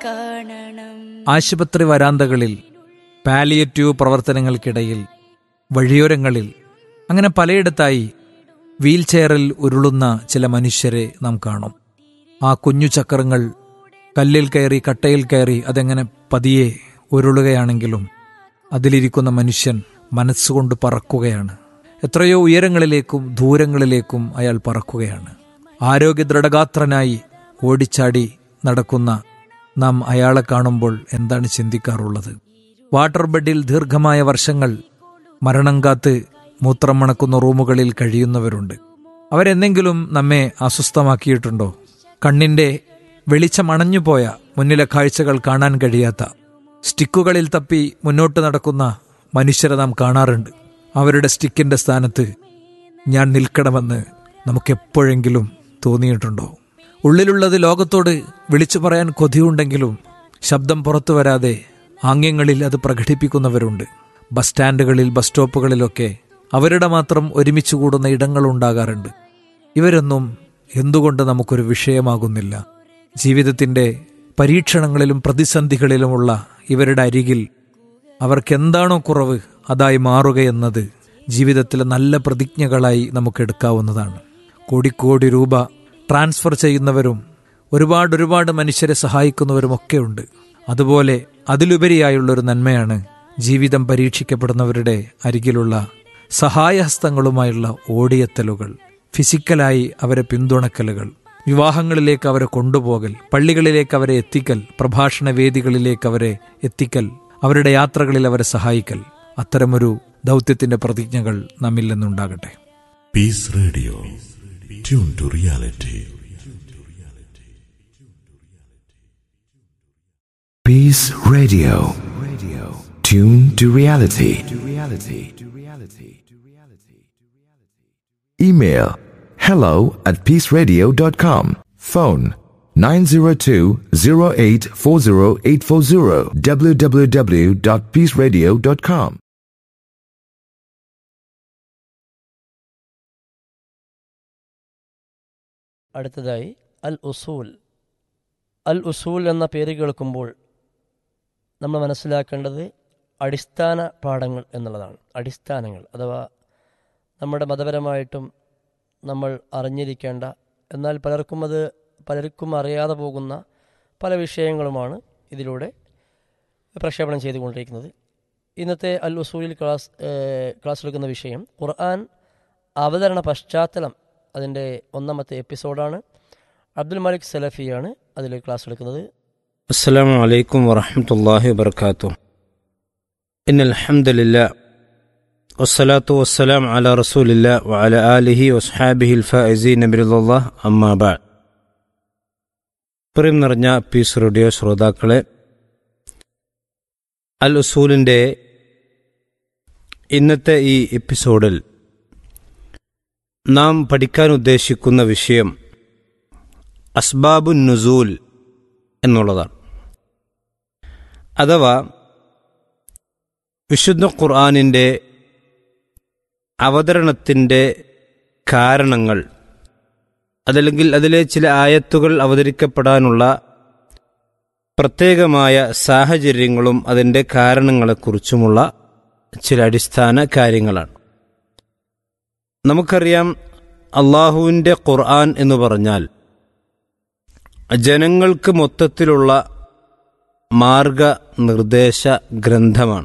കാണണം ആശുപത്രി വരാന്തകളിൽ പാലിയേറ്റീവ് പ്രവർത്തനങ്ങൾക്കിടയിൽ വഴിയോരങ്ങളിൽ അങ്ങനെ പലയിടത്തായി വീൽചെയറിൽ ഉരുളുന്ന ചില മനുഷ്യരെ നാം കാണും ആ കുഞ്ഞു ചക്രങ്ങൾ കല്ലിൽ കയറി കട്ടയിൽ കയറി അതെങ്ങനെ പതിയെ ഉരുളുകയാണെങ്കിലും അതിലിരിക്കുന്ന മനുഷ്യൻ മനസ്സുകൊണ്ട് പറക്കുകയാണ് എത്രയോ ഉയരങ്ങളിലേക്കും ദൂരങ്ങളിലേക്കും അയാൾ പറക്കുകയാണ് ആരോഗ്യ ദൃഢഗാത്രനായി ഓടിച്ചാടി നടക്കുന്ന നാം അയാളെ കാണുമ്പോൾ എന്താണ് ചിന്തിക്കാറുള്ളത് വാട്ടർ ബെഡിൽ ദീർഘമായ വർഷങ്ങൾ മരണം കാത്ത് മൂത്രം മണക്കുന്ന റൂമുകളിൽ കഴിയുന്നവരുണ്ട് അവരെന്തെങ്കിലും നമ്മെ അസ്വസ്ഥമാക്കിയിട്ടുണ്ടോ കണ്ണിന്റെ വെളിച്ചമണഞ്ഞുപോയ മുന്നിലെ കാഴ്ചകൾ കാണാൻ കഴിയാത്ത സ്റ്റിക്കുകളിൽ തപ്പി മുന്നോട്ട് നടക്കുന്ന മനുഷ്യരെ നാം കാണാറുണ്ട് അവരുടെ സ്റ്റിക്കിന്റെ സ്ഥാനത്ത് ഞാൻ നിൽക്കണമെന്ന് നമുക്കെപ്പോഴെങ്കിലും തോന്നിയിട്ടുണ്ടോ ഉള്ളിലുള്ളത് ലോകത്തോട് വിളിച്ചു പറയാൻ കൊതിയുണ്ടെങ്കിലും ശബ്ദം പുറത്തു വരാതെ ആംഗ്യങ്ങളിൽ അത് പ്രകടിപ്പിക്കുന്നവരുണ്ട് ബസ് സ്റ്റാൻഡുകളിൽ ബസ് സ്റ്റോപ്പുകളിലൊക്കെ അവരുടെ മാത്രം ഒരുമിച്ച് കൂടുന്ന ഇടങ്ങളുണ്ടാകാറുണ്ട് ഇവരൊന്നും എന്തുകൊണ്ട് നമുക്കൊരു വിഷയമാകുന്നില്ല ജീവിതത്തിന്റെ പരീക്ഷണങ്ങളിലും പ്രതിസന്ധികളിലുമുള്ള ഇവരുടെ അരികിൽ അവർക്കെന്താണോ കുറവ് അതായി മാറുകയെന്നത് ജീവിതത്തിലെ നല്ല പ്രതിജ്ഞകളായി നമുക്ക് എടുക്കാവുന്നതാണ് കോടിക്കോടി രൂപ ട്രാൻസ്ഫർ ചെയ്യുന്നവരും ഒരുപാട് ഒരുപാട് മനുഷ്യരെ സഹായിക്കുന്നവരുമൊക്കെ ഉണ്ട് അതുപോലെ അതിലുപരിയായുള്ളൊരു നന്മയാണ് ജീവിതം പരീക്ഷിക്കപ്പെടുന്നവരുടെ അരികിലുള്ള സഹായഹസ്തങ്ങളുമായുള്ള ഓടിയെത്തലുകൾ ഫിസിക്കലായി അവരെ പിന്തുണക്കലുകൾ വിവാഹങ്ങളിലേക്ക് അവരെ കൊണ്ടുപോകൽ പള്ളികളിലേക്ക് അവരെ എത്തിക്കൽ പ്രഭാഷണ വേദികളിലേക്ക് അവരെ എത്തിക്കൽ അവരുടെ യാത്രകളിൽ അവരെ സഹായിക്കൽ അത്തരമൊരു ദൗത്യത്തിന്റെ പ്രതിജ്ഞകൾ നമ്മിൽ നിന്നുണ്ടാകട്ടെ Peace Radio. Tune to reality. Peace Radio. Radio. Tune to reality. To reality. To reality. To reality. Email hello at peaceradio.com. Phone 902-0840840 www.peaceradio.com. അടുത്തതായി അൽ ഉസൂൽ അൽ ഉസൂൽ എന്ന പേര് കേൾക്കുമ്പോൾ നമ്മൾ മനസ്സിലാക്കേണ്ടത് അടിസ്ഥാന പാഠങ്ങൾ എന്നുള്ളതാണ് അടിസ്ഥാനങ്ങൾ അഥവാ നമ്മുടെ മതപരമായിട്ടും നമ്മൾ അറിഞ്ഞിരിക്കേണ്ട എന്നാൽ പലർക്കും അത് പലർക്കും അറിയാതെ പോകുന്ന പല വിഷയങ്ങളുമാണ് ഇതിലൂടെ പ്രക്ഷേപണം ചെയ്തുകൊണ്ടിരിക്കുന്നത് ഇന്നത്തെ അൽ ഉസൂലിൽ ക്ലാസ് ഏഹ്, ക്ലാസ് എടുക്കുന്ന വിഷയം ഖുർആൻ അവതരണ പശ്ചാത്തലം അതിൻ്റെ ഒന്നാമത്തെ എപ്പിസോഡാണ് അബ്ദുൽ മലിക് സലഫിയാണ് അതിൽ ക്ലാസ് എടുക്കുന്നത് السلام عليكم ورحمة الله وبركاته إن الحمد لله والصلاة والسلام على رسول الله وعلى آله وصحابه الفائزين برضا الله أما بعد പ്രിയം നിറഞ്ഞ പീസ് റേഡിയോ ശ്രോതാക്കളെ അൽ ഉസൂലിൻ്റെ ഇന്നത്തെ ഈ എപ്പിസോഡിൽ നാം പഠിക്കാൻ ഉദ്ദേശിക്കുന്ന വിഷയം അസ്ബാബുൻ നുസൂൽ എന്നുള്ളതാണ് അഥവാ വിശുദ്ധ ഖുർആാനിൻ്റെ അവതരണത്തിൻ്റെ കാരണങ്ങൾ അതല്ലെങ്കിൽ അതിലെ ചില ആയത്തുകൾ അവതരിക്കപ്പെടാനുള്ള പ്രത്യേകമായ സാഹചര്യങ്ങളും അതിൻ്റെ കാരണങ്ങളെക്കുറിച്ചുമുള്ള ചില അടിസ്ഥാന കാര്യങ്ങളാണ് നമുക്കറിയാം അള്ളാഹുവിൻ്റെ ഖുർആൻ എന്ന് പറഞ്ഞാൽ ജനങ്ങൾക്ക് മൊത്തത്തിലുള്ള മാർഗനിർദ്ദേശ ഗ്രന്ഥമാണ്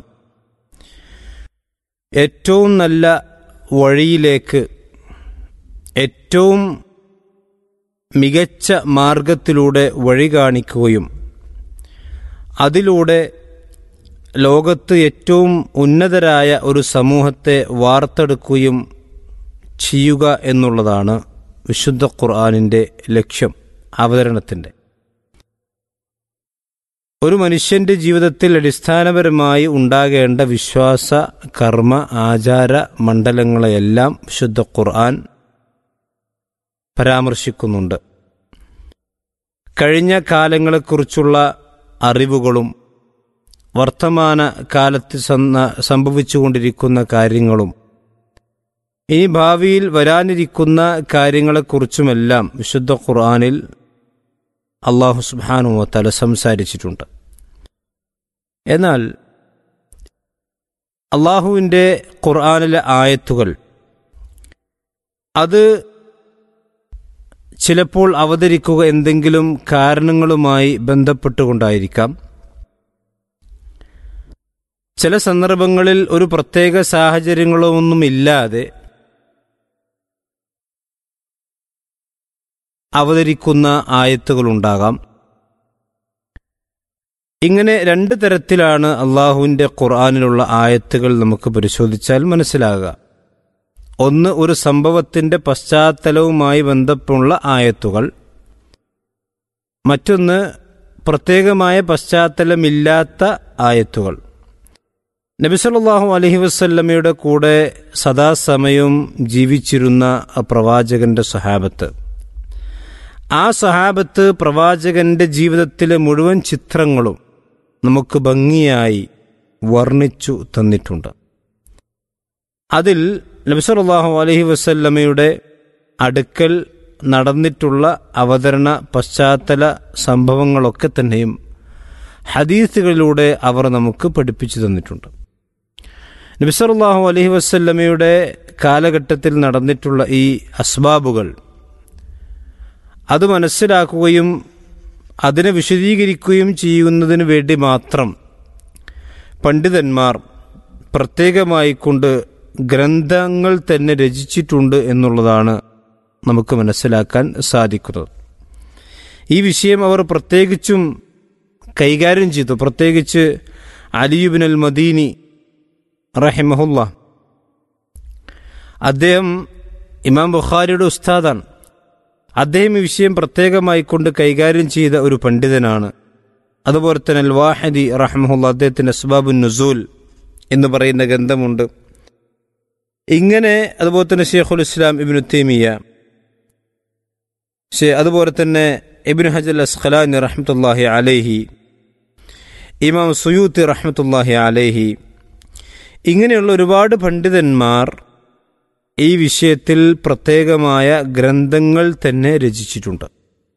ഏറ്റവും നല്ല വഴിയിലേക്ക് ഏറ്റവും മികച്ച മാർഗത്തിലൂടെ വഴി കാണിക്കുകയും അതിലൂടെ ലോകത്ത് ഏറ്റവും ഉന്നതരായ ഒരു സമൂഹത്തെ വാർത്തെടുക്കുകയും ചെയ്യുക എന്നുള്ളതാണ് വിശുദ്ധ ഖുർആാനിൻ്റെ ലക്ഷ്യം അവതരണത്തിൻ്റെ ഒരു മനുഷ്യന്റെ ജീവിതത്തിൽ അടിസ്ഥാനപരമായി ഉണ്ടാകേണ്ട വിശ്വാസ കർമ്മ ആചാര മണ്ഡലങ്ങളെയെല്ലാം വിശുദ്ധ ഖുർആൻ പരാമർശിക്കുന്നുണ്ട് കഴിഞ്ഞ കാലങ്ങളെക്കുറിച്ചുള്ള അറിവുകളും വർത്തമാന കാലത്ത് സന്ന- സംഭവിച്ചുകൊണ്ടിരിക്കുന്ന കാര്യങ്ങളും ഇനി ഭാവിയിൽ വരാനിരിക്കുന്ന കാര്യങ്ങളെക്കുറിച്ചുമെല്ലാം വിശുദ്ധ ഖുർആനിൽ അള്ളാഹു സുബാനുവത്തല സംസാരിച്ചിട്ടുണ്ട് എന്നാൽ അള്ളാഹുവിൻ്റെ ഖുർആാനിലെ ആയത്തുകൾ അത് ചിലപ്പോൾ അവതരിക്കുക എന്തെങ്കിലും കാരണങ്ങളുമായി ബന്ധപ്പെട്ടുകൊണ്ടായിരിക്കാം ചില സന്ദർഭങ്ങളിൽ ഒരു പ്രത്യേക സാഹചര്യങ്ങളൊന്നും ഇല്ലാതെ അവതരിക്കുന്ന ആയത്തുകളുണ്ടാകാം ഇങ്ങനെ രണ്ട് തരത്തിലാണ് അള്ളാഹുവിൻ്റെ ഖുർആാനിലുള്ള ആയത്തുകൾ നമുക്ക് പരിശോധിച്ചാൽ മനസ്സിലാകുക ഒന്ന് ഒരു സംഭവത്തിൻ്റെ പശ്ചാത്തലവുമായി ബന്ധപ്പെട്ടുള്ള ആയത്തുകൾ മറ്റൊന്ന് പ്രത്യേകമായ പശ്ചാത്തലമില്ലാത്ത ആയത്തുകൾ നബിസല്ലാഹു അലഹി വസ്ല്ലമയുടെ കൂടെ സദാസമയവും ജീവിച്ചിരുന്ന പ്രവാചകന്റെ സഹാബത്ത് ആ സഹാബത്ത് പ്രവാചകന്റെ ജീവിതത്തിലെ മുഴുവൻ ചിത്രങ്ങളും നമുക്ക് ഭംഗിയായി വർണ്ണിച്ചു തന്നിട്ടുണ്ട് അതിൽ നബിസല്ലാഹു അലഹി വസല്ലമയുടെ അടുക്കൽ നടന്നിട്ടുള്ള അവതരണ പശ്ചാത്തല സംഭവങ്ങളൊക്കെ തന്നെയും ഹദീസുകളിലൂടെ അവർ നമുക്ക് പഠിപ്പിച്ചു തന്നിട്ടുണ്ട് നബിസല്ലാഹു അലഹി വസല്ലമയുടെ കാലഘട്ടത്തിൽ നടന്നിട്ടുള്ള ഈ അസ്ബാബുകൾ അത് മനസ്സിലാക്കുകയും അതിനെ വിശദീകരിക്കുകയും ചെയ്യുന്നതിന് വേണ്ടി മാത്രം പണ്ഡിതന്മാർ പ്രത്യേകമായി കൊണ്ട് ഗ്രന്ഥങ്ങൾ തന്നെ രചിച്ചിട്ടുണ്ട് എന്നുള്ളതാണ് നമുക്ക് മനസ്സിലാക്കാൻ സാധിക്കുന്നത് ഈ വിഷയം അവർ പ്രത്യേകിച്ചും കൈകാര്യം ചെയ്തു പ്രത്യേകിച്ച് അലിയുബിൻ അൽ മദീനി റഹിമഹുല്ല അദ്ദേഹം ഇമാം ബുഖാരിയുടെ ഉസ്താദാണ് അദ്ദേഹം ഈ വിഷയം പ്രത്യേകമായി കൊണ്ട് കൈകാര്യം ചെയ്ത ഒരു പണ്ഡിതനാണ് അതുപോലെ തന്നെ അൽ വാഹദി റഹ്മുല്ല അദ്ദേഹത്തിന് അസ്ബാബുൻ നുസൂൽ എന്ന് പറയുന്ന ഗ്രന്ഥമുണ്ട് ഇങ്ങനെ അതുപോലെ തന്നെ ഷെയ്ഖുൽ ഇസ്ലാം ഇബിനു തേമിയ അതുപോലെ തന്നെ ഇബിൻ ഹജൽ അസ്ഖലാനി റഹ്മത്തുല്ലാഹി അലൈഹി ഇമാം സുയൂത്തി റഹ്മത്തുല്ലാഹി അലൈഹി ഇങ്ങനെയുള്ള ഒരുപാട് പണ്ഡിതന്മാർ ഈ വിഷയത്തിൽ പ്രത്യേകമായ ഗ്രന്ഥങ്ങൾ തന്നെ രചിച്ചിട്ടുണ്ട്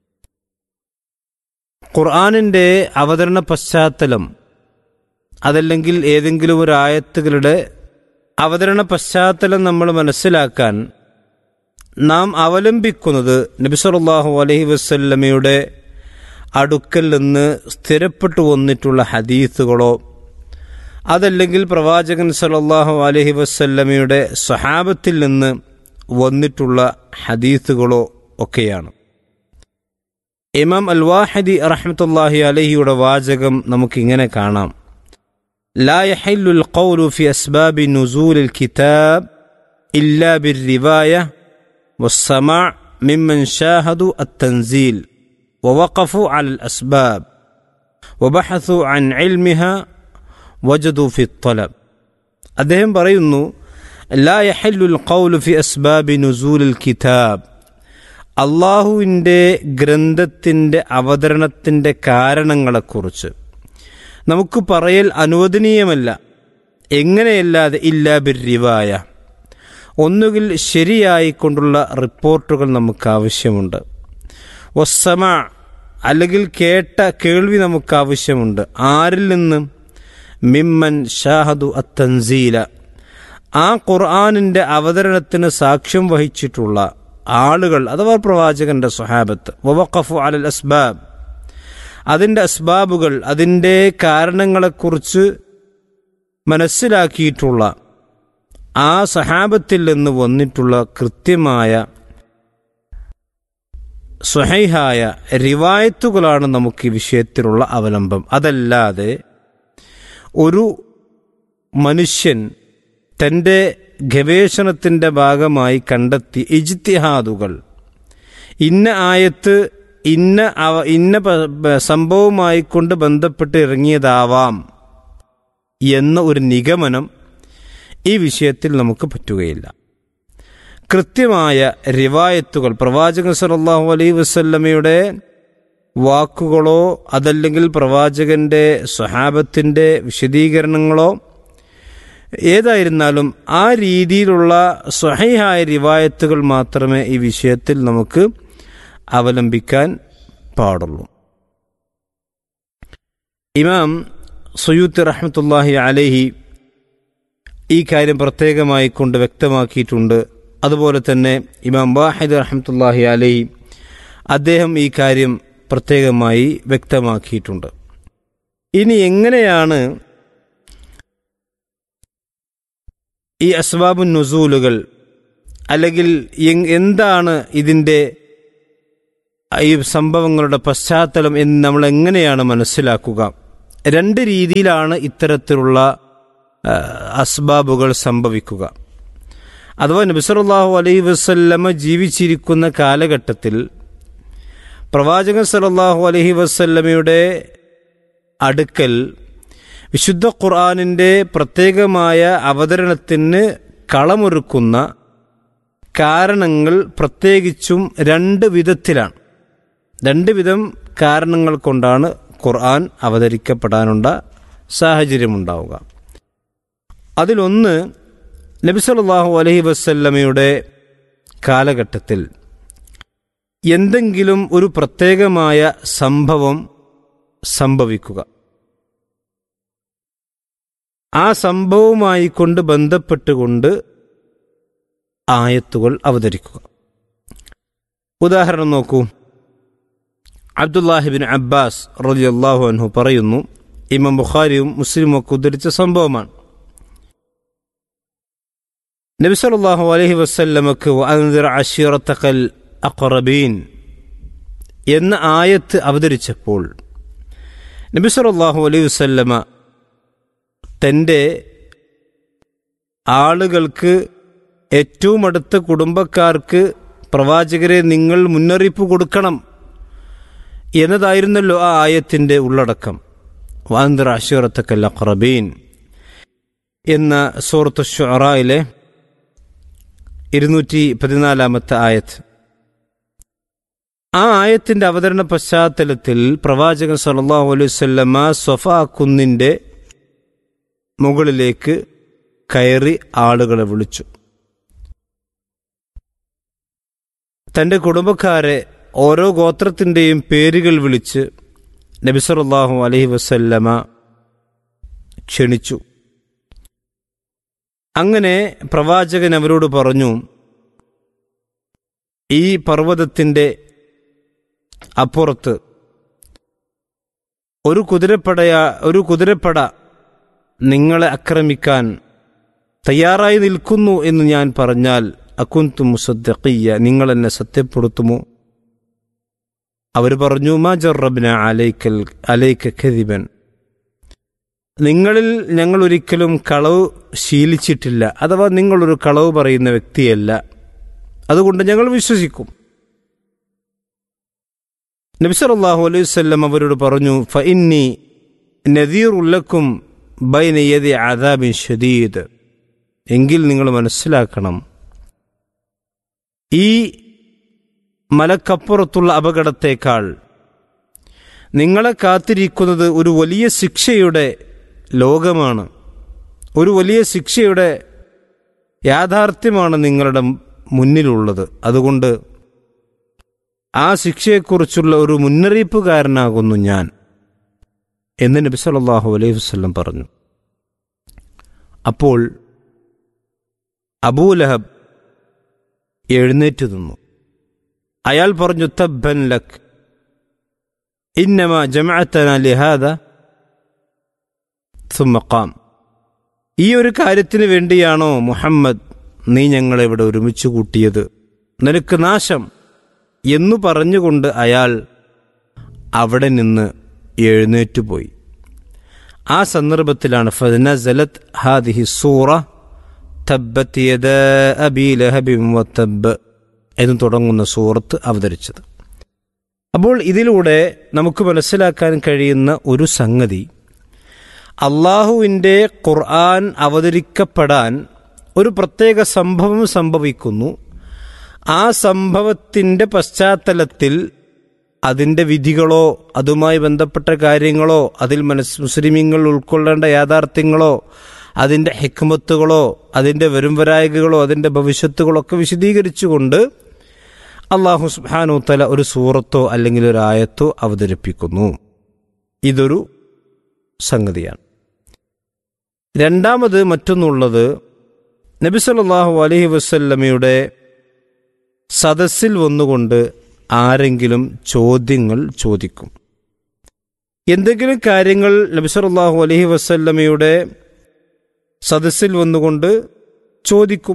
ഖുർആാനിൻ്റെ അവതരണ പശ്ചാത്തലം അതല്ലെങ്കിൽ ഏതെങ്കിലും ഒരു ആയത്തുകളുടെ അവതരണ പശ്ചാത്തലം നമ്മൾ മനസ്സിലാക്കാൻ നാം അവലംബിക്കുന്നത് നബിസല്ലാഹു അലഹി വസ്ല്ലമയുടെ അടുക്കൽ നിന്ന് സ്ഥിരപ്പെട്ടു വന്നിട്ടുള്ള ഹദീസുകളോ അതല്ലെങ്കിൽ പ്രവാചകൻ സലല്ലാഹു അലഹി വസ്ല്ലമയുടെ സ്വഹാബത്തിൽ നിന്ന് വന്നിട്ടുള്ള ഹദീസുകളോ ഒക്കെയാണ് ഇമാം അൽവാഹദി റഹ്മത്തുല്ലാഹി അലഹിയുടെ വാചകം നമുക്കിങ്ങനെ കാണാം لا يحل القول في أسباب نزول الكتاب إلا بالرواية والسماع ممن شاهدوا التنزيل ووقفوا على الأسباب وبحثوا عن علمها വജദു ഫി ത്വലബ് അദ്ദേഹം പറയുന്നു ലാ യഹല്ലുൽ ഖൗലു ഫി അസ്ബാബി നുസൂലുൽ കിതാബ് അള്ളാഹുവിൻ്റെ ഗ്രന്ഥത്തിൻ്റെ അവതരണത്തിൻ്റെ കാരണങ്ങളെക്കുറിച്ച് നമുക്ക് പറയൽ അനുവദനീയമല്ല എങ്ങനെയല്ലാതെ ഇല്ലാ ബിരിവായ ഒന്നുകിൽ ശരിയായി കൊണ്ടുള്ള റിപ്പോർട്ടുകൾ നമുക്ക് ആവശ്യമുണ്ട് ഒസമ അല്ലെങ്കിൽ കേട്ട കേൾവി നമുക്ക് ആവശ്യമുണ്ട് ആരിൽ നിന്നും മിമ്മൻ ഷാഹദു അത്തൻസീല ആ ഖുർആാനിൻ്റെ അവതരണത്തിന് സാക്ഷ്യം വഹിച്ചിട്ടുള്ള ആളുകൾ അഥവാ പ്രവാചകന്റെ സ്വഹാബത്ത് വവഖഫു അലൽ അസ്ബാബ് അതിൻ്റെ അസ്ബാബുകൾ അതിൻ്റെ കാരണങ്ങളെക്കുറിച്ച് മനസ്സിലാക്കിയിട്ടുള്ള ആ സഹാബത്തിൽ നിന്ന് വന്നിട്ടുള്ള കൃത്യമായ സ്വഹൈഹായ റിവായത്തുകളാണ് നമുക്ക് ഈ വിഷയത്തിലുള്ള അവലംബം അതല്ലാതെ ഒരു മനുഷ്യൻ തൻ്റെ ഗവേഷണത്തിൻ്റെ ഭാഗമായി കണ്ടെത്തി ഇജ്തിഹാദുകൾ ഇന്ന ആയത്ത് ഇന്ന അവ ഇന്ന സംഭവമായി കൊണ്ട് ബന്ധപ്പെട്ട് ഇറങ്ങിയതാവാം എന്ന ഒരു നിഗമനം ഈ വിഷയത്തിൽ നമുക്ക് പറ്റുകയില്ല കൃത്യമായ റിവായത്തുകൾ പ്രവാചകൻ സല്ലാഹു അലൈ വസല്ലമയുടെ വാക്കുകളോ അതല്ലെങ്കിൽ പ്രവാചകന്റെ സ്വഹാബത്തിൻ്റെ വിശദീകരണങ്ങളോ ഏതായിരുന്നാലും ആ രീതിയിലുള്ള സ്വഹൈഹായ റിവായത്തുകൾ മാത്രമേ ഈ വിഷയത്തിൽ നമുക്ക് അവലംബിക്കാൻ പാടുള്ളൂ ഇമാം സുയൂത്ത് റഹ്മത്തുല്ലാഹി അലഹി ഈ കാര്യം പ്രത്യേകമായി കൊണ്ട് വ്യക്തമാക്കിയിട്ടുണ്ട് അതുപോലെ തന്നെ ഇമാം വാഹിദ് റഹ്മത്തുല്ലാഹി അലഹി അദ്ദേഹം ഈ കാര്യം പ്രത്യേകമായി വ്യക്തമാക്കിയിട്ടുണ്ട് ഇനി എങ്ങനെയാണ് ഈ അസ്ബാബു നുസൂലുകൾ അല്ലെങ്കിൽ എങ്- എന്താണ് ഇതിൻ്റെ ഈ സംഭവങ്ങളുടെ പശ്ചാത്തലം എന്ന് നമ്മൾ എങ്ങനെയാണ് മനസ്സിലാക്കുക രണ്ട് രീതിയിലാണ് ഇത്തരത്തിലുള്ള ആ, അസ്ബാബുകൾ സംഭവിക്കുക അഥവാ നബിസല്ലാഹു അലൈഹി വസല്ലമ ജീവിച്ചിരിക്കുന്ന കാലഘട്ടത്തിൽ പ്രവാചകൻ സല്ലല്ലാഹു അലൈഹി വസല്ലമയുടെ അടുക്കൽ വിശുദ്ധ ഖുർആാനിൻ്റെ പ്രത്യേകമായ അവതരണത്തിന് കളമൊരുക്കുന്ന കാരണങ്ങൾ പ്രത്യേകിച്ചും രണ്ട് വിധത്തിലാണ് രണ്ട് വിധം കാരണങ്ങൾ കൊണ്ടാണ് ഖുർആൻ അവതരിക്കപ്പെടാനുള്ള സാഹചര്യമുണ്ടാവുക അതിലൊന്ന് നബി സല്ലല്ലാഹു അലൈഹി വസല്ലമയുടെ കാലഘട്ടത്തിൽ എന്തെങ്കിലും ഒരു പ്രത്യേകമായ സംഭവം സംഭവിക്കുക ആ സംഭവവുമായി കൊണ്ട് ബന്ധപ്പെട്ടുകൊണ്ട് ആയത്തുകൾ അവതരിക്കുക ഉദാഹരണം നോക്കൂ അബ്ദുല്ലാഹിബിൻ അബ്ബാസ് റളിയല്ലാഹു അൻഹു പറയുന്നു ഇമാം ബുഖാരിയും മുസ്ലിമും ഒക്കെ ഉദ്ധരിച്ച സംഭവമാണ് നബി സല്ലല്ലാഹു അലൈഹി വസല്ലമക്ക് വഅൻദിർ അശീറത്തക്കൽ അഖറബീൻ എന്ന ആയത്ത് അവതരിച്ചപ്പോൾ നബി സല്ലല്ലാഹു അലൈഹി വസല്ലമ തൻ്റെ ആളുകൾക്ക് ഏറ്റവും അടുത്ത കുടുംബക്കാർക്ക് പ്രവാചകരെ നിങ്ങൾ മുന്നറിയിപ്പ് കൊടുക്കണം എന്നതായിരുന്നല്ലോ ആ ആയത്തിൻ്റെ ഉള്ളടക്കം വാന്തർ അഷീറത്തക്കൽ അഖറബീൻ എന്ന സൂറത്ത് ഷുറായിലെ ഇരുന്നൂറ്റി പതിനാലാമത്തെ ആയത്ത് ആ ആയത്തിന്റെ അവതരണ പശ്ചാത്തലത്തിൽ പ്രവാചകൻ സല്ലല്ലാഹു അലൈഹി വസല്ലമ സൊഫ കുന്നിന്റെ മുകളിലേക്ക് കയറി ആളുകളെ വിളിച്ചു തന്റെ കുടുംബക്കാരെ ഓരോ ഗോത്രത്തിന്റെയും പേരുകൾ വിളിച്ച് നബി സല്ലല്ലാഹു അലൈഹി വസല്ലമ ക്ഷണിച്ചു അങ്ങനെ പ്രവാചകൻ അവരോട് പറഞ്ഞു ഈ പർവ്വതത്തിന്റെ അപ്പുറത്ത് ഒരു കുതിരപ്പടയാ ഒരു കുതിരപ്പട നിങ്ങളെ ആക്രമിക്കാൻ തയ്യാറായി നിൽക്കുന്നു എന്ന് ഞാൻ പറഞ്ഞാൽ അക്കുന്തു മുസദ്ദഖിയ നിങ്ങൾ എന്നെ സത്യപ്പെടുത്തുമോ അവർ പറഞ്ഞു മാ ജറബ്ന അലൈക്കൽ അലൈക്ക ഖദിബൻ നിങ്ങളിൽ ഞങ്ങൾ ഒരിക്കലും കളവ് ശീലിച്ചിട്ടില്ല അഥവാ നിങ്ങളൊരു കളവ് പറയുന്ന വ്യക്തിയല്ല അതുകൊണ്ട് ഞങ്ങൾ വിശ്വസിക്കും നബി സല്ലല്ലാഹു അലൈഹി വസല്ലം അവരോട് പറഞ്ഞു ഫ ഇന്നി നദീറുല്ലക്കും ബൈന യദി അദാബിൻ ഷദീദ് എങ്കിൽ നിങ്ങൾ മനസ്സിലാക്കണം ഈ മലക്കപ്പുറത്തുള്ള അപകടത്തേക്കാൾ നിങ്ങളെ കാത്തിരിക്കുന്നത് ഒരു വലിയ ശിക്ഷയുടെ ലോകമാണ് ഒരു വലിയ ശിക്ഷയുടെ യാഥാർത്ഥ്യമാണ് നിങ്ങളുടെ മുന്നിലുള്ളത് അതുകൊണ്ട് ആ ശിക്ഷയെക്കുറിച്ചുള്ള ഒരു മുന്നറിയിപ്പുകാരനാകുന്നു ഞാൻ എന്ന് നബി സല്ലല്ലാഹു അലൈഹി വസല്ലം പറഞ്ഞു അപ്പോൾ അബൂലഹബ് എഴുന്നേറ്റ് നിന്നു അയാൾ പറഞ്ഞു തബ്ബൻ ലക് ഇന്നമ ജമഅത്തന ലിഹാദ ثم قام ഈ ഒരു കാര്യത്തിന് വേണ്ടിയാണോ മുഹമ്മദ് നീ ഞങ്ങളെ ഇവിടെ ഒരുമിച്ച് കൂട്ടിയത് നിനക്ക് നാശം എന്നു പറഞ്ഞുകൊണ്ട് അയാൾ അവിടെ നിന്ന് എഴുന്നേറ്റുപോയി ആ സന്ദർഭത്തിലാണ് ഫനസലത് ഹാദിഹി സൂറ തബ്ബത്ത് യദ അബീ ലഹബിൻ വത്തബ്ബ് എന്ന് തുടങ്ങുന്ന സൂറത്ത് അവതരിച്ചത് അപ്പോൾ ഇതിലൂടെ നമുക്ക് മനസ്സിലാക്കാൻ കഴിയുന്ന ഒരു സംഗതി അള്ളാഹുവിൻ്റെ ഖുർആൻ അവതരിക്കപ്പെടാൻ ഒരു പ്രത്യേക സംഭവം സംഭവിക്കുന്നു ആ സംഭവത്തിൻ്റെ പശ്ചാത്തലത്തിൽ അതിൻ്റെ വിധികളോ അതുമായി ബന്ധപ്പെട്ട കാര്യങ്ങളോ അതിൽ മനസ് മുസ്ലിമീങ്ങൾ ഉൾക്കൊള്ളേണ്ട യാഥാർത്ഥ്യങ്ങളോ അതിൻ്റെ ഹിക്മത്തുകളോ അതിൻ്റെ വരുംവരായകകളോ അതിൻ്റെ ഭവിഷ്യത്തുകളോ ഒക്കെ വിശദീകരിച്ചുകൊണ്ട് അള്ളാഹു സുബ്ഹാനു തല ഒരു സൂറത്തോ അല്ലെങ്കിൽ ഒരു ആയത്തോ അവതരിപ്പിക്കുന്നു ഇതൊരു സംഗതിയാണ് രണ്ടാമത് മറ്റൊന്നുള്ളത് നബി സല്ലല്ലാഹു അലൈഹി വസല്ലമയുടെ സദസ്സിൽ വന്നുകൊണ്ട് ആരെങ്കിലും ചോദ്യങ്ങൾ ചോദിക്കും എന്തെങ്കിലും കാര്യങ്ങൾ നബി സല്ലല്ലാഹു അലൈഹി വസല്ലമയുടെ സദസ്സിൽ വന്നുകൊണ്ട് ചോദിക്കും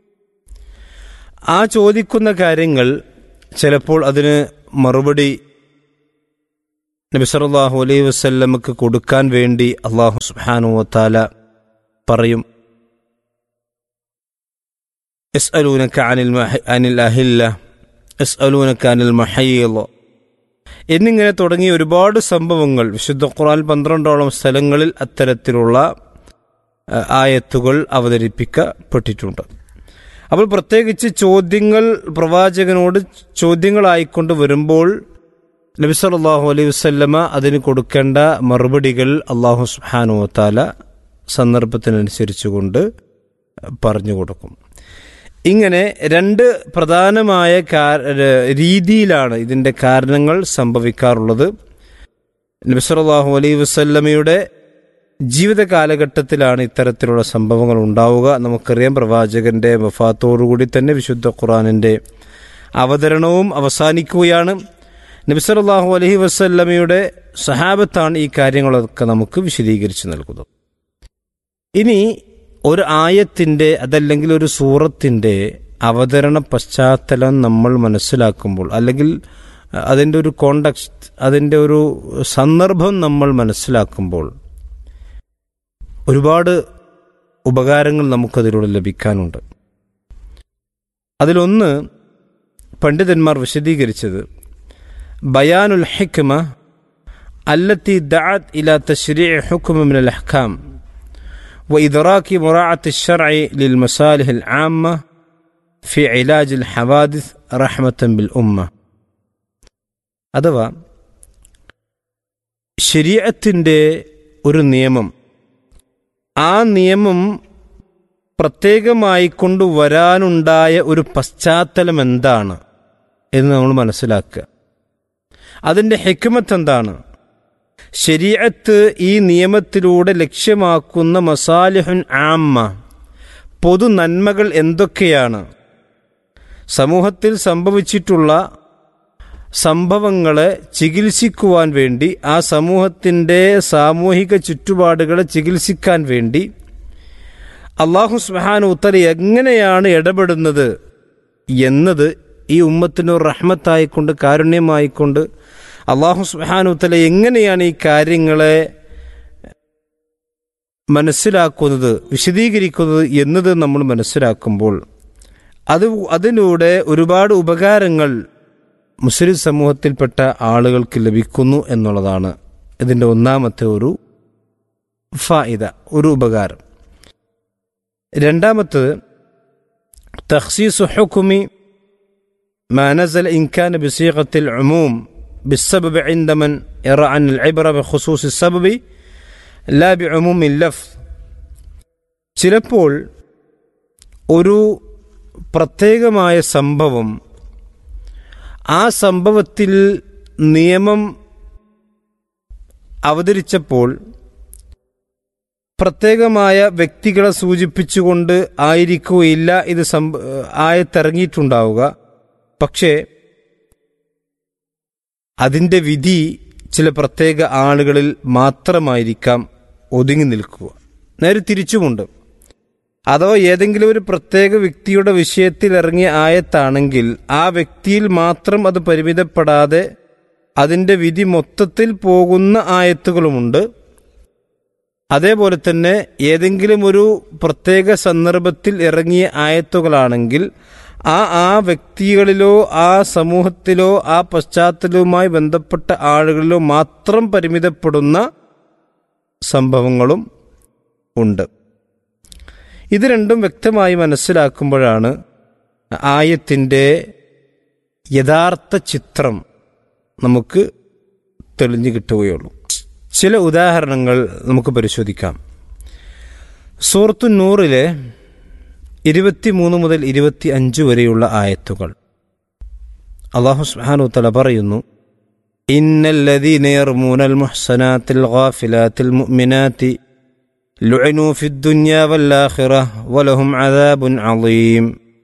ആ ചോദിക്കുന്ന കാര്യങ്ങൾ ചിലപ്പോൾ അതിന് മറുപടി നബി സല്ലല്ലാഹു അലൈഹി വസല്ലമക്ക് കൊടുക്കാൻ വേണ്ടി അള്ളാഹു സുബ്ഹാനഹു വതആല പറയും യസ്അലൂനക അനിൽ മഹ- അനിൽ അഹില്ല യസ്അലൂനക അനിൽ മഹയ്യിള് എന്നിങ്ങനെ തുടങ്ങിയ ഒരുപാട് സംഭവങ്ങൾ വിശുദ്ധ ഖുർആൻ പന്ത്രണ്ടോളം സ്ഥലങ്ങളിൽ അത്തരത്തിലുള്ള അഹ്, ആയത്തുകൾ അവതരിപ്പിക്കപ്പെട്ടിട്ടുണ്ട് അപ്പോൾ പ്രത്യേകിച്ച് ചോദ്യങ്ങൾ പ്രവാചകനോട് ചോദ്യങ്ങളായിക്കൊണ്ട് വരുമ്പോൾ നബി സല്ലല്ലാഹു അലൈഹി വസല്ലമ അതിന് കൊടുക്കേണ്ട മറുപടികൾ അള്ളാഹു സുബ്ഹാനഹു വതആല സന്ദർഭത്തിനനുസരിച്ചുകൊണ്ട് പറഞ്ഞു കൊടുക്കും ഇങ്ങനെ രണ്ട് പ്രധാനമായ കാ- രീതിയിലാണ് ഇതിൻ്റെ കാരണങ്ങൾ സംഭവിക്കാറുള്ളത് നബി സല്ലല്ലാഹു അലൈഹി വസല്ലമയുടെ ജീവിത കാലഘട്ടത്തിലാണ് ഇത്തരത്തിലുള്ള സംഭവങ്ങൾ ഉണ്ടാവുക നമുക്കറിയാം പ്രവാചകന്റെ വഫാത്തോടുകൂടി തന്നെ വിശുദ്ധ ഖുറാനിന്റെ അവതരണവും അവസാനിക്കുകയാണ് നബി സല്ലല്ലാഹു അലൈഹി വസല്ലമയുടെ സഹാബത്താണ് ഈ കാര്യങ്ങളൊക്കെ നമുക്ക് വിശദീകരിച്ചു നൽകുന്നത് ഇനി ഒരു ആയത്തിന്റെ അതല്ലെങ്കിൽ ഒരു സൂറത്തിന്റെ അവതരണ പശ്ചാത്തലം നമ്മൾ മനസ്സിലാക്കുമ്പോൾ അല്ലെങ്കിൽ അതിൻ്റെ ഒരു കോണ്ടക്സ്റ്റ് അതിൻ്റെ ഒരു സന്ദർഭം നമ്മൾ മനസ്സിലാക്കുമ്പോൾ ഒരുപാട് ഉപകാരങ്ങൾ നമുക്കതിലൂടെ ലഭിക്കാനുണ്ട് അതിലൊന്ന് പണ്ഡിതന്മാർ വിശദീകരിച്ചത് ബയാനുൽ ഹിക്മ അല്ലത്തി ദഅത് ഇല തശ്രീ ഹുക്മ മിൻ അൽ അഹ്കാം وإدراك مراعاة الشرع للمصالح العامة في علاج الحوادث رحمة بالأمة അഥവാ ശരീരത്തിൻ്റെ ഒരു നിയമം ആ നിയമം പ്രത്യേകമായി കൊണ്ടുവരാനുണ്ടായ ഒരു പശ്ചാത്തലം എന്താണ് എന്ന് നമ്മൾ മനസ്സിലാക്കുക അതിൻ്റെ ഹെക്കുമത്ത് എന്താണ് ശരീഅത്ത് ഈ നിയമത്തിലൂടെ ലക്ഷ്യമാക്കുന്ന മസാലിഹുൻ ആമ്മ പൊതു നന്മകൾ എന്തൊക്കെയാണ് സമൂഹത്തിൽ സംഭവിച്ചിട്ടുള്ള സംഭവങ്ങളെ ചികിത്സിക്കുവാൻ വേണ്ടി ആ സമൂഹത്തിൻ്റെ സാമൂഹിക ചുറ്റുപാടുകളെ ചികിത്സിക്കാൻ വേണ്ടി അള്ളാഹു സുബാന ഉത്തര എങ്ങനെയാണ് ഇടപെടുന്നത് എന്നത് ഈ ഉമ്മത്തിന് ഒരു റഹ്മത്തായിക്കൊണ്ട് കാരുണ്യമായിക്കൊണ്ട് അള്ളാഹു സുബാന ഉത്തല എങ്ങനെയാണ് ഈ കാര്യങ്ങളെ മനസ്സിലാക്കുന്നത് വിശദീകരിക്കുന്നത് എന്നത് നമ്മൾ മനസ്സിലാക്കുമ്പോൾ അത് അതിലൂടെ ഒരുപാട് ഉപകാരങ്ങൾ മുസ്ലിം സമൂഹത്തിൽപ്പെട്ട ആളുകൾക്ക് ലഭിക്കുന്നു എന്നുള്ളതാണ് ഇതിൻ്റെ ഒന്നാമത്തെ ഒരു ഫായിദ ഒരു ഉപകാരം രണ്ടാമത്തത് തഖ്സീസ് ഹുക്കുമി ما نزل إن كان بصيغة العموم بالسبب عند من يرى أن العبرة بخصوص السبب لا بعموم اللفظ ചിലപ്പോൾ ഒരു പ്രത്യേകമായ സംഭവം ആ സംഭവത്തിൽ നിയമം അവതരിച്ചപ്പോൾ പ്രത്യേകമായ വ്യക്തികളെ സൂചിപ്പിച്ചുകൊണ്ട് ആയിരിക്കുകയില്ല ഇത് സംഭ ആയത്തിറങ്ങിയിട്ടുണ്ടാവുക പക്ഷേ അതിൻ്റെ വിധി ചില പ്രത്യേക ആളുകളിൽ മാത്രമായിരിക്കാം ഒതുങ്ങി നിൽക്കുക നേരെ തിരിച്ചുമുണ്ട് അഥവാ ഏതെങ്കിലും ഒരു പ്രത്യേക വ്യക്തിയുടെ വിഷയത്തിൽ ഇറങ്ങിയ ആയത്താണെങ്കിൽ ആ വ്യക്തിയിൽ മാത്രം അത് പരിമിതപ്പെടാതെ അതിൻ്റെ വിധി മൊത്തത്തിൽ പോകുന്ന ആയത്തുകളുമുണ്ട് അതേപോലെ തന്നെ ഏതെങ്കിലും ഒരു പ്രത്യേക സന്ദർഭത്തിൽ ഇറങ്ങിയ ആയത്തുകളാണെങ്കിൽ ആ ആ വ്യക്തികളിലോ ആ സമൂഹത്തിലോ ആ പശ്ചാത്തലവുമായി ബന്ധപ്പെട്ട ആളുകളിലോ മാത്രം പരിമിതപ്പെടുന്ന സംഭവങ്ങളും ഉണ്ട് ഇത് രണ്ടും വ്യക്തമായി മനസ്സിലാക്കുമ്പോഴാണ് ആയത്തിൻ്റെ യഥാർത്ഥ ചിത്രം നമുക്ക് തെളിഞ്ഞു കിട്ടുകയുള്ളൂ ചില ഉദാഹരണങ്ങൾ നമുക്ക് പരിശോധിക്കാം സൂറത്തു നൂറിലെ ഇരുപത്തിമൂന്ന് മുതൽ ഇരുപത്തി അഞ്ച് വരെയുള്ള ആയത്തുകൾ അള്ളാഹു സുബ്ഹാനഹു തല പറയുന്നു إن الذين يرمون المحصنات الغافلات المؤمنات لعنوا في الدنيا والآخرة ولهم عذاب عظيم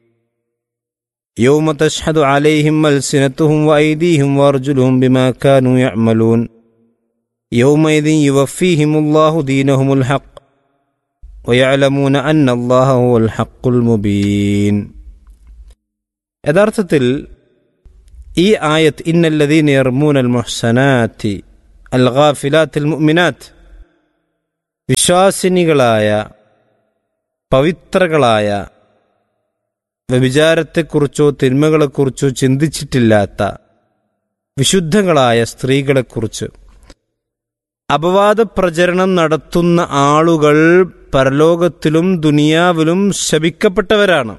يوم تشهد عليهم ألسنتهم وأيديهم وأرجلهم بما كانوا يعملون يومئذ يوفيهم الله دينهم الحق ويعلمون أن الله هو الحق المبين യഥാർത്ഥത്തിൽ ഈ ആയത്ത് ഇന്നല്ലദീന യർമൂനൽ മുഹ്സനാത്തി അൽ ഗാഫിലാത്തിൽ മുഅ്മിനാത്ത് വിശ്വാസിനികളായ പവിത്രകളായ വ്യഭിചാരത്തെക്കുറിച്ചോ തിന്മകളെക്കുറിച്ചോ ചിന്തിച്ചിട്ടില്ലാത്ത വിശുദ്ധങ്ങളായ സ്ത്രീകളെക്കുറിച്ച് അപവാദ പ്രചരണം നടത്തുന്ന ആളുകൾ പരലോകത്തിലും ദുനിയാവിലും ശപിക്കപ്പെട്ടവരാണ്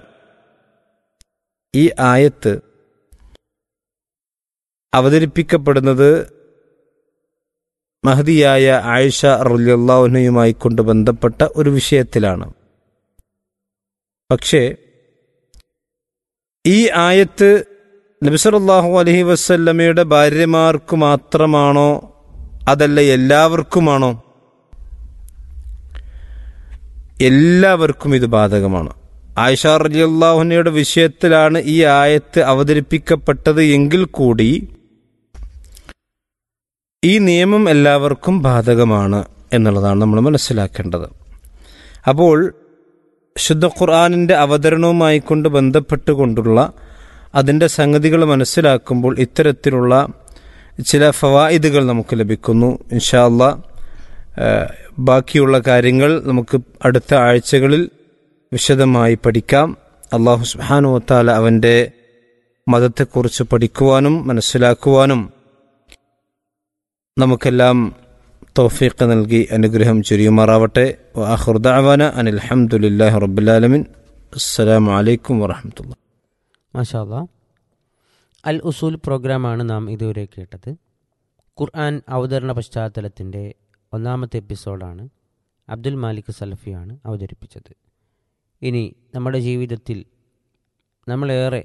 ഈ ആയത്ത് അവതരിപ്പിക്കപ്പെടുന്നത് മഹതിയായ ആയിഷ റുല്യല്ലാഹുനയുമായി കൊണ്ട് ബന്ധപ്പെട്ട ഒരു വിഷയത്തിലാണ് പക്ഷേ ഈ ആയത്ത് നബിസലല്ലാഹു അലഹി വസ്ല്ലമയുടെ ഭാര്യമാർക്ക് മാത്രമാണോ അതല്ല എല്ലാവർക്കുമാണോ എല്ലാവർക്കും ഇത് ബാധകമാണ് ആയിഷ റലിയല്ലാഹുനയുടെ വിഷയത്തിലാണ് ഈ ആയത്ത് അവതരിപ്പിക്കപ്പെട്ടത് എങ്കിൽ കൂടി ഈ നിയമം എല്ലാവർക്കും ബാധകമാണ് എന്നുള്ളതാണ് നമ്മൾ മനസ്സിലാക്കേണ്ടത് അപ്പോൾ ശുദ്ധ ഖുർആാനിൻ്റെ അവതരണവുമായി കൊണ്ട് ബന്ധപ്പെട്ടുകൊണ്ടുള്ള അതിൻ്റെ സംഗതികൾ മനസ്സിലാക്കുമ്പോൾ ഇത്തരത്തിലുള്ള ചില ഫവായിദുകൾ നമുക്ക് ലഭിക്കുന്നു ഇൻഷാല്ല ബാക്കിയുള്ള കാര്യങ്ങൾ നമുക്ക് അടുത്ത ആഴ്ചകളിൽ വിശദമായി പഠിക്കാം അള്ളാഹു സുബാനു വത്താല അവൻ്റെ മതത്തെക്കുറിച്ച് പഠിക്കുവാനും മനസ്സിലാക്കുവാനും നമുക്കെല്ലാം തോഫീഖ് നൽകി അനുഗ്രഹം ചുരിയുമാറാവട്ടെ വാഹുർദാവാന അനിൽ അഹമ്മദില്ലാഹി റബ്ബുലാലമിൻ അസ്സലാമു അലൈക്കും വറഹമത്തുള്ള മാഷാല്ല അൽ ഉസൂൽ പ്രോഗ്രാമാണ് നാം ഇതുവരെ കേട്ടത് ഖുർആൻ അവതരണ പശ്ചാത്തലത്തിൻ്റെ ഒന്നാമത്തെ എപ്പിസോഡാണ് അബ്ദുൽ മാലിക് സലഫിയാണ് അവതരിപ്പിച്ചത് ഇനി നമ്മുടെ ജീവിതത്തിൽ നമ്മളേറെ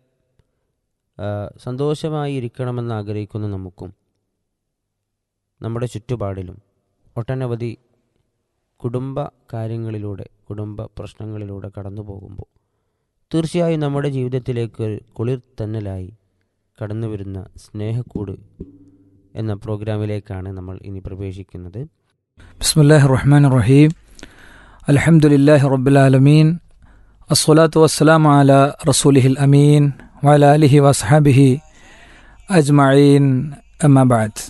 സന്തോഷമായി ഇരിക്കണമെന്ന് ആഗ്രഹിക്കുന്ന നമുക്കും നമ്മുടെ ചുറ്റുപാടിലും ഒട്ടനവധി കുടുംബ കാര്യങ്ങളിലൂടെ കുടുംബ പ്രശ്നങ്ങളിലൂടെ കടന്നു പോകുമ്പോൾ തീർച്ചയായും നമ്മുടെ ജീവിതത്തിലേക്ക് ഒരു കുളിർ തന്നലായി കടന്നു വരുന്ന സ്നേഹക്കൂട് എന്ന പ്രോഗ്രാമിലേക്കാണ് നമ്മൾ ഇനി പ്രവേശിക്കുന്നത് ബിസ്മില്ലാഹി റഹ്മാൻ റഹീം അലഹമുല്ലാഹി റബ്ബുലാലമീൻ അസ്സലാത്തു വസ്സലാം അല റസൂലിഹിൽ അമീൻ വല അലിഹി വസ്ഹാബിഹി അജ്മഈൻ അമ്മബാദ്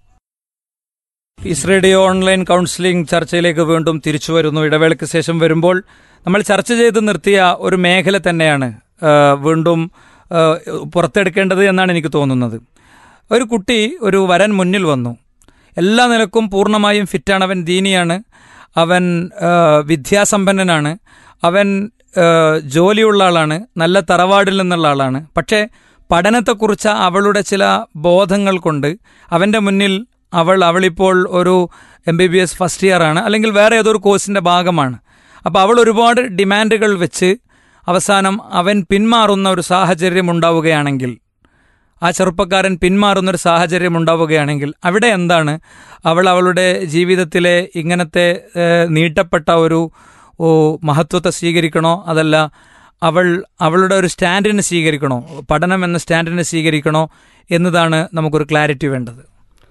പീസ് റേഡിയോ ഓൺലൈൻ കൗൺസിലിംഗ് ചർച്ചയിലേക്ക് വീണ്ടും തിരിച്ചു വരുന്നു ഇടവേളയ്ക്ക് ശേഷം വരുമ്പോൾ നമ്മൾ ചർച്ച ചെയ്ത് നിർത്തിയ ഒരു മേഖല തന്നെയാണ് വീണ്ടും പുറത്തെടുക്കേണ്ടത് എന്നാണ് എനിക്ക് തോന്നുന്നത് ഒരു കുട്ടി ഒരു വരൻ മുന്നിൽ വന്നു എല്ലാ നിലക്കും പൂർണ്ണമായും ഫിറ്റാണ് അവൻ ദീനിയാണ് അവൻ വിദ്യാസമ്പന്നനാണ് അവൻ ജോലിയുള്ള ആളാണ് നല്ല തറവാടിൽ നിന്നുള്ള ആളാണ് പക്ഷേ പഠനത്തെക്കുറിച്ച് അവളുടെ ചില ബോധങ്ങൾ കൊണ്ട് അവൻ്റെ മുന്നിൽ അവൾ അവളിപ്പോൾ ഒരു M B B S first year ആണ് അല്ലെങ്കിൽ വേറെ ഏതൊരു കോഴ്സിൻ്റെ ഭാഗമാണ് അപ്പോൾ അവൾ ഒരുപാട് ഡിമാൻഡുകൾ വെച്ച് അവസാനം അവൻ പിന്മാറുന്ന ഒരു സാഹചര്യം ഉണ്ടാവുകയാണെങ്കിൽ ആ ചെറുപ്പക്കാരൻ പിന്മാറുന്ന ഒരു സാഹചര്യം ഉണ്ടാവുകയാണെങ്കിൽ അവിടെ എന്താണ് അവൾ അവളുടെ ജീവിതത്തിലെ ഇങ്ങനത്തെ നീട്ടപ്പെട്ട ഒരു മഹത്വത്തെ സ്വീകരിക്കണോ അതല്ല അവൾ അവളുടെ ഒരു സ്റ്റാൻഡിനെ സ്വീകരിക്കണോ പഠനം എന്ന സ്റ്റാൻഡിനെ സ്വീകരിക്കണോ എന്നതാണ് നമുക്കൊരു ക്ലാരിറ്റി വേണ്ടത്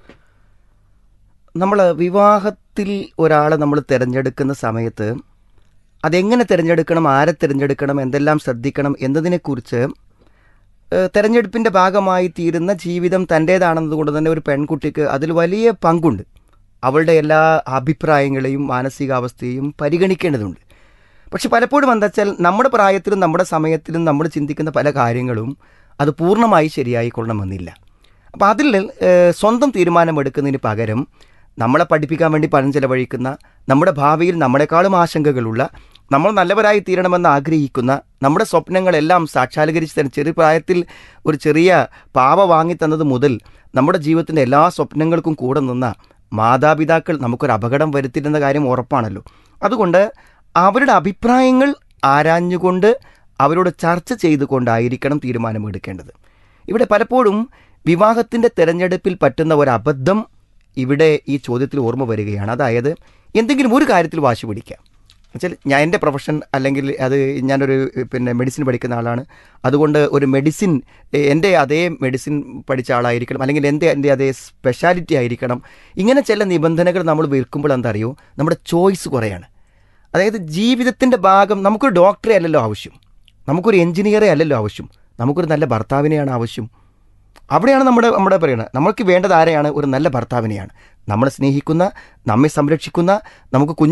നമ്മൾ വിവാഹത്തിൽ ഒരാളെ നമ്മൾ തിരഞ്ഞെടുക്കുന്ന സമയത്ത് അതെങ്ങനെ തിരഞ്ഞെടുക്കണം ആരെ തിരഞ്ഞെടുക്കണം എന്തെല്ലാം ശ്രദ്ധിക്കണം എന്നതിനെക്കുറിച്ച് തെരഞ്ഞെടുപ്പിൻ്റെ ഭാഗമായി തീരുന്ന ജീവിതം തൻ്റേതാണെന്നതുകൊണ്ട് തന്നെ ഒരു പെൺകുട്ടിക്ക് അതിൽ വലിയ പങ്കുണ്ട് അവളുടെ എല്ലാ അഭിപ്രായങ്ങളെയും മാനസികാവസ്ഥയെയും പരിഗണിക്കേണ്ടതുണ്ട് പക്ഷെ പലപ്പോഴും എന്താ വെച്ചാൽ നമ്മുടെ പ്രായത്തിലും നമ്മുടെ സമയത്തിലും നമ്മൾ ചിന്തിക്കുന്ന പല കാര്യങ്ങളും അത് പൂർണ്ണമായി ശരിയായിക്കൊള്ളണമെന്നില്ല അപ്പോൾ അതിൽ സ്വന്തം തീരുമാനമെടുക്കുന്നതിന് പകരം നമ്മളെ പഠിപ്പിക്കാൻ വേണ്ടി പണം ചെലവഴിക്കുന്ന നമ്മുടെ ഭാവിയിൽ നമ്മളെക്കാളും ആശങ്കകളുള്ള നമ്മൾ നല്ലവരായി തീരണമെന്ന് ആഗ്രഹിക്കുന്ന നമ്മുടെ സ്വപ്നങ്ങളെല്ലാം സാക്ഷാത്കരിച്ച് തന്നെ ചെറിയ പ്രായത്തിൽ ഒരു ചെറിയ പാവ വാങ്ങി തന്നത് മുതൽ നമ്മുടെ ജീവിതത്തിൻ്റെ എല്ലാ സ്വപ്നങ്ങൾക്കും കൂടെ നിന്ന മാതാപിതാക്കൾ നമുക്കൊരു അപകടം വരുത്തില്ലെന്ന കാര്യം ഉറപ്പാണല്ലോ അതുകൊണ്ട് അവരുടെ അഭിപ്രായങ്ങൾ ആരാഞ്ഞുകൊണ്ട് അവരോട് ചർച്ച ചെയ്തുകൊണ്ടായിരിക്കണം തീരുമാനമെടുക്കേണ്ടത് ഇവിടെ പലപ്പോഴും വിവാഹത്തിൻ്റെ തിരഞ്ഞെടുപ്പിൽ പറ്റുന്ന ഒരു അബദ്ധം ഇവിടെ ഈ ചോദ്യത്തിൽ ഓർമ്മ വരികയാണ് അതായത് എന്തെങ്കിലും ഒരു കാര്യത്തിൽ വാശി പിടിക്കുക എന്നുവെച്ചാൽ ഞാൻ എൻ്റെ പ്രൊഫഷൻ അല്ലെങ്കിൽ അത് ഞാനൊരു പിന്നെ മെഡിസിൻ പഠിക്കുന്ന ആളാണ് അതുകൊണ്ട് ഒരു മെഡിസിൻ എ- എൻ്റെ അതേ മെഡിസിൻ പഠിച്ച ആളായിരിക്കണം അല്ലെങ്കിൽ എൻ്റെ എൻ്റെ അതേ സ്പെഷ്യാലിറ്റി ആയിരിക്കണം ഇങ്ങനെ ചില നിബന്ധനകൾ നമ്മൾ വിൽക്കുമ്പോൾ എന്താ അറിയോ നമ്മുടെ ചോയ്സ് കുറയാണ് അതായത് ജീവിതത്തിൻ്റെ ഭാഗം നമുക്കൊരു ഡോക്ടറെ അല്ലല്ലോ ആവശ്യം നമുക്കൊരു എഞ്ചിനീയറെ അല്ലല്ലോ ആവശ്യം നമുക്കൊരു നല്ല ഭർത്താവിനെയാണ് ആവശ്യം അവിടെയാണ് നമ്മുടെ നമ്മുടെ പറയുന്നത് നമ്മൾക്ക് വേണ്ടത് ആരെയാണ് ഒരു നല്ല ഭർത്താവിനെയാണ് നമ്മളെ സ്നേഹിക്കുന്ന നമ്മെ സംരക്ഷിക്കുന്ന നമുക്ക് കുഞ്ഞു